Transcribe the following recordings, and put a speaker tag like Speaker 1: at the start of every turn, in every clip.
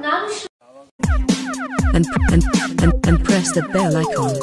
Speaker 1: ನಾನು ಶ್ರ-
Speaker 2: and, and, and, and press the bell icon.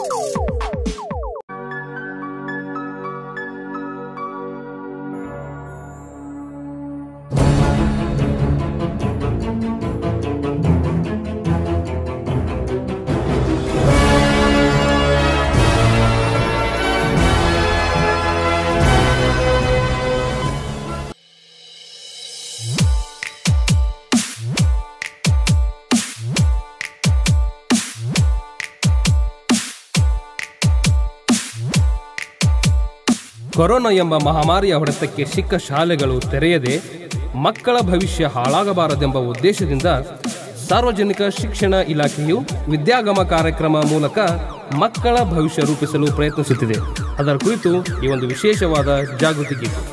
Speaker 3: Corona ಎಂಬ ಮಹಾಮಾರಿಯ ಹೊಡೆತಕ್ಕೆ ಸಿಕ್ಕ ಶಾಲೆಗಳು ತೆರೆಯದೆ ಮಕ್ಕಳ ಭವಿಷ್ಯ ಹಾಳಾಗಬಾರದೆಂಬ ಉದ್ದೇಶದಿಂದ ಸಾರ್ವಜನಿಕ ಶಿಕ್ಷಣ ಇಲಾಖೆಯು ವಿದ್ಯಾಗಮ ಕಾರ್ಯಕ್ರಮ ಮೂಲಕ ಮಕ್ಕಳ ಭವಿಷ್ಯ ರೂಪಿಸಲು ಪ್ರಯತ್ನಿಸುತ್ತಿದೆ ಅದರ ಕುರಿತು ಈ ಒಂದು ವಿಶೇಷವಾದ ಜಾಗೃತಿ ಗೀತೆ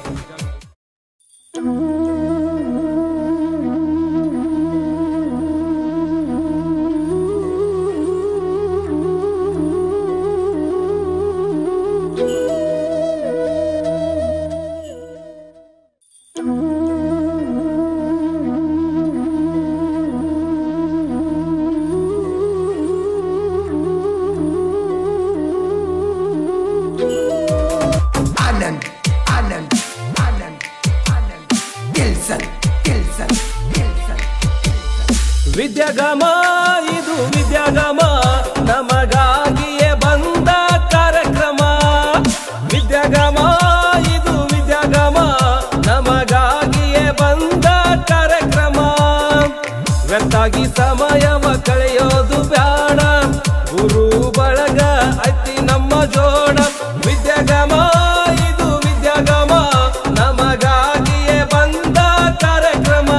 Speaker 4: Anand, Anand, Anand, Anand. Gilson, Gilson, Gilson.
Speaker 3: Vidyagama ಇದು ವಿದ್ಯಾಗಮ ನಮಗಾಗಿಯೇ ಬಂದ ಕಾರ್ಯಕ್ರಮ ವಿದ್ಯಾಗಮ ಇದು ವಿದ್ಯಾಗಮ ನಮಗಾಗಿಯೇ ಬಂದ ಕಾರ್ಯಕ್ರಮ ವ್ಯರ್ಥಾಗಿ ಸಮಯವ ಕಳೆಯೋದು ಬ್ಯಾಡ ಗುರು ಬಳಗ ಐತಿ ನಮ್ಮ ಜೋಡ ವಿದ್ಯಾಗಮ ಇದು ವಿದ್ಯಾಗಮ ನಮಗಾಗಿಯೇ ಬಂದ ಕಾರ್ಯಕ್ರಮ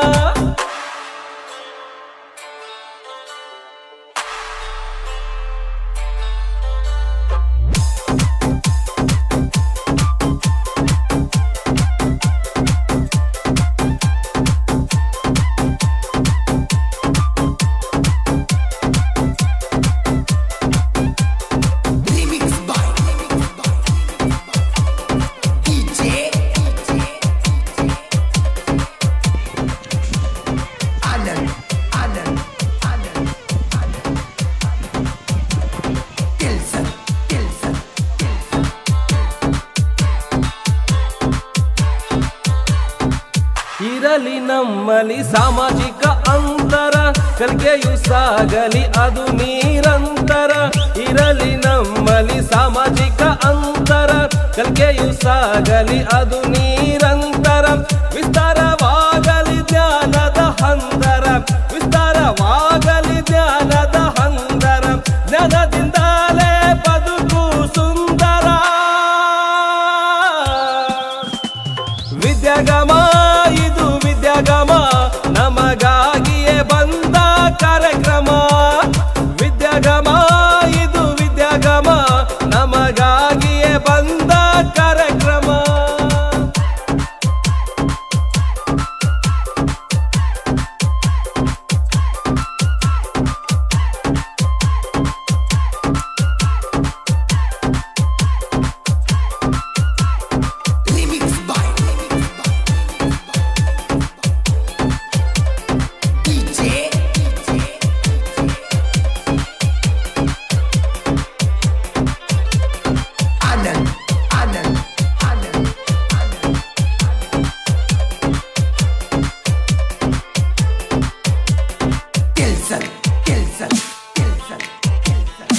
Speaker 4: Remix by DJ Anand, Anand, Anand, Anand. Gilson, Gilson, Gilson.
Speaker 3: ಇರಲಿ ನಮ್ಮಲ್ಲಿ ಸಾಮಾಜಿಕ ಅಂತರ ಕಲ್ಗೆಯು ಸಾಗಲಿ ಅದು ನಿರಂತರ ಇರಲಿ ನಮ್ಮಲ್ಲಿ ಸಾಮಾಜಿಕ ಅಂತರ ಕಲ್ಗೆಯು ಸಾಗಲಿ ಅದು ನಿರಂತರ ವಿಸ್ತಾರವಾಗಲಿ ಜ್ಞಾನದ ಹಂದರ ವಿಸ್ತಾರವಾಗಲಿ ಜ್ಞಾನದ ಹಂದರ ಜ್ಞಾನದಿಂದಲೇ ಬದುಕು ಸುಂದರ ವಿದ್ಯಾಗಮ ಇದು ವಿದ್ಯಾಗಮ ನಮಗಾಗಿಯೇ ಬಂದ ಕಾರ್ಯಕ್ರಮ ವಿದ್ಯಾಗಮ ಇದು ವಿದ್ಯಾಗಮ ನಮಗಾಗಿಯೇ ಬಂದ ಕಾರ್ಯಕ್ರಮ
Speaker 4: Remix by DJ Anand, Anand, Anand, Anand. Gilson, Gilson, Gilson, Gilson.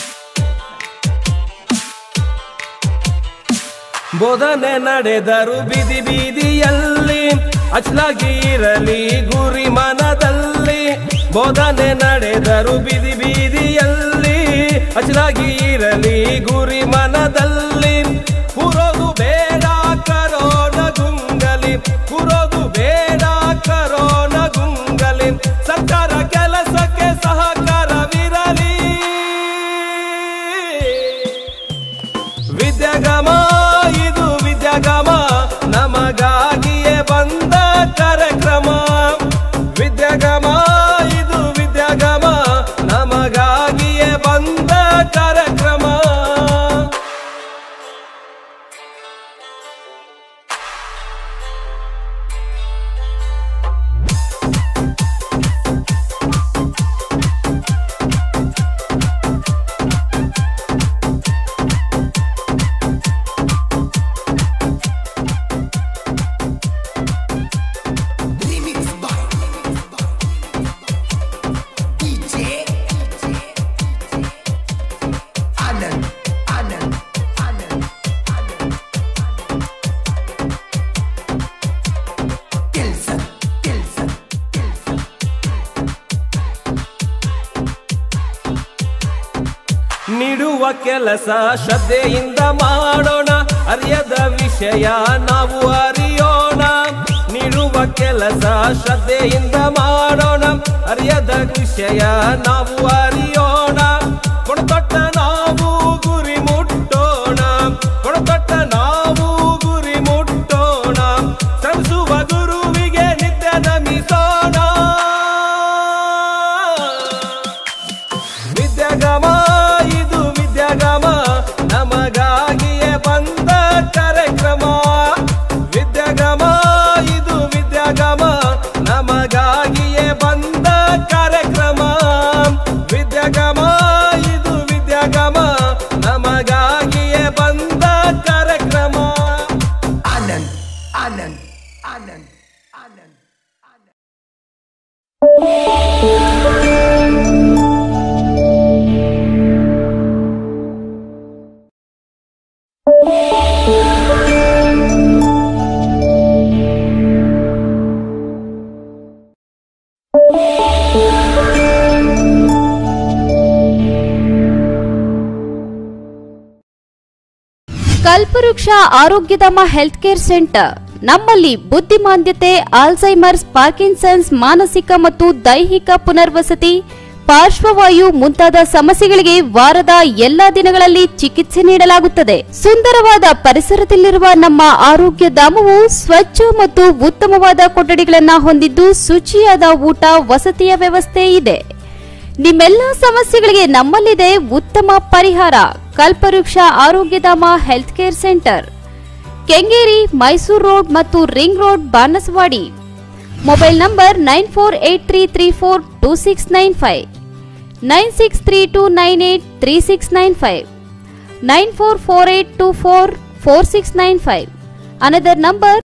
Speaker 3: ಬೋಧನೆ ನಡೆದರು ಬೀದಿ ಬೀದಿಯಲ್ಲಿ ಅಚ್ಚಲಾಗಿ ಇರಲಿ ಗುರಿ ಮನದಲ್ಲಿ ಬೋಧನೆ ನಡೆದರು ಬೀದಿ ಬೀದಿಯಲ್ಲಿ ಅಚ್ಚಲಾಗಿ ಇರಲಿ ಗುರಿ ಮನದಲ್ಲಿ ಕೂರೋದು ಬೇಡ ಕರೋನ ಗುಂಗಲಿ ಕೂರೋದು ಬೇಡ ಕರೋನ ಗುಂಗಲಿ ಸರ್ಕಾರ ಕೆಲಸಕ್ಕೆ ಸಹಕಾರವಿರಲಿ ವಿದ್ಯಾಗಮ ಇದು ವಿದ್ಯಾಗಮ ನಮಗಾಗಿಯೇ ಬಂದ ಕಾರ್ಯಕ್ರಮ ವಿದ್ಯಾಗಮ ಇದು ವಿದ್ಯಾಗಮ ನಮಗಾಗಿಯೇ ಬಂದ ಕಾರ್ಯಕ್ರಮ ನೀಡುವ ಕೆಲಸ ಶ್ರದ್ಧೆಯಿಂದ ಮಾಡೋಣ ಅರಿಯದ ವಿಷಯ ನಾವು ಅರಿಯೋಣ ನೀಡುವ ಕೆಲಸ ಶ್ರದ್ಧೆಯಿಂದ ಮಾಡೋಣ ಅರಿಯದ ವಿಷಯ ನಾವು ಅರಿಯೋಣ ಕೊಡತೊಟ್ಟ ನಾವು ಗುರಿ ಮುಟ್ಟೋಣ ಕೊಡತೊಟ್ಟ ನಾವು ಗುರಿ ಮುಟ್ಟೋಣ ಶ್ರಮಿಸುವ ಗುರುವಿಗೆ ನಿತ್ಯ ನಮಿಸೋಣ ವಿದ್ಯಾಗಮ ಇದು ವಿದ್ಯಾಗಮ ನಮಗಾಗಿಯೇ ಬಂದ ಕಾರ್ಯಕ್ರಮ ವಿದ್ಯಾಗಮ ಇದು ವಿದ್ಯಾಗಮ ನಮಗಾಗಿಯೇ ಬಂದ ಕಾರ್ಯಕ್ರಮ ವಿದ್ಯಾಗಮ ಇದು ವಿದ್ಯಾಗಮ ನಮಗಾಗಿಯೇ ಬಂದ ಕಾರ್ಯಕ್ರಮ
Speaker 4: Anand, Anand, Anand, Anand, Anand.
Speaker 1: ಕಲ್ಪವೃಕ್ಷ ಆರೋಗ್ಯಧಾಮ ಹೆಲ್ತ್ ಕೇರ್ ಸೆಂಟರ್ ನಮ್ಮಲ್ಲಿ ಬುದ್ಧಿಮಾಂದ್ಯತೆ ಆಲ್ಝೈಮರ್ಸ್ ಪಾರ್ಕಿನ್ಸನ್ಸ್ ಮಾನಸಿಕ ಮತ್ತು ದೈಹಿಕ ಪುನರ್ವಸತಿ ಪಾರ್ಶ್ವವಾಯು ಮುಂತಾದ ಸಮಸ್ಯೆಗಳಿಗೆ ವಾರದ ಎಲ್ಲಾ ದಿನಗಳಲ್ಲಿ ಚಿಕಿತ್ಸೆ ನೀಡಲಾಗುತ್ತದೆ ಸುಂದರವಾದ ಪರಿಸರದಲ್ಲಿರುವ ನಮ್ಮ ಆರೋಗ್ಯ ಧಾಮವು ಸ್ವಚ್ಛ ಮತ್ತು ಉತ್ತಮವಾದ ಕೊಠಡಿಗಳನ್ನ ಹೊಂದಿದ್ದು ಶುಚಿಯಾದ ಊಟ ವಸತಿಯ ವ್ಯವಸ್ಥೆ ಇದೆ ನಿಮ್ಮೆಲ್ಲ ಸಮಸ್ಯೆಗಳಿಗೆ ನಮ್ಮಲ್ಲಿದೆ ಉತ್ತಮ ಪರಿಹಾರ Kalpavriksha Arogyadhama health care centre Kengeri Mysore road ಮತ್ತು ring road Banaswadi mobile number nine four eight three three four two six nine five nine six three two nine eight three six nine five nine four four eight two four four six nine five another number